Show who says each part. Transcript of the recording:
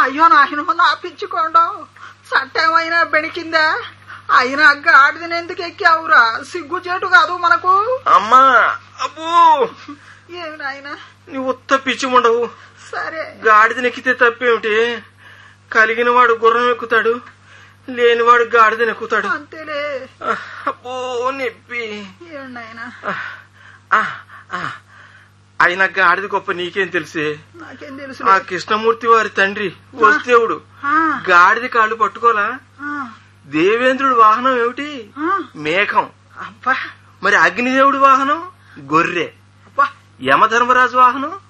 Speaker 1: అయ్యో నాయన నా పిచ్చుకోండం చట్టేమైనా బెణికిందా అయినా గాడిదని ఎందుకు ఎక్కావురా సిగ్గు చేటు కాదు మనకు
Speaker 2: అమ్మా అబ్బో
Speaker 1: ఏమి నాయన
Speaker 2: నువ్వు ఉత్త పిచ్చి ఉండవు
Speaker 1: సరే
Speaker 2: గాడిదనెక్కితే తప్పేమిటి కలిగిన వాడు గుర్రం ఎక్కుతాడు లేనివాడు గాడిదనెక్కుతాడు
Speaker 1: అంతేలే
Speaker 2: ఆ, అబ్బో నొప్పి
Speaker 1: ఏమి నాయన
Speaker 2: ఆ, ఆ. అయినా గాడిద గొప్ప నీకేం తెలిసే
Speaker 1: నాకేం
Speaker 2: ఆ
Speaker 1: తెలుసు
Speaker 2: కృష్ణమూర్తి వారి తండ్రి వసుదేవుడు
Speaker 1: ఆ,
Speaker 2: గాడిద కాళ్ళు పట్టుకోలా
Speaker 1: ఆ,
Speaker 2: దేవేంద్రుడి వాహనం ఏమిటి
Speaker 1: ఆ.
Speaker 2: మేఘం
Speaker 1: అబ్బా
Speaker 2: మరి అగ్నిదేవుడి వాహనం గొర్రె
Speaker 1: అబ్బా
Speaker 2: యమధర్మరాజు వాహనం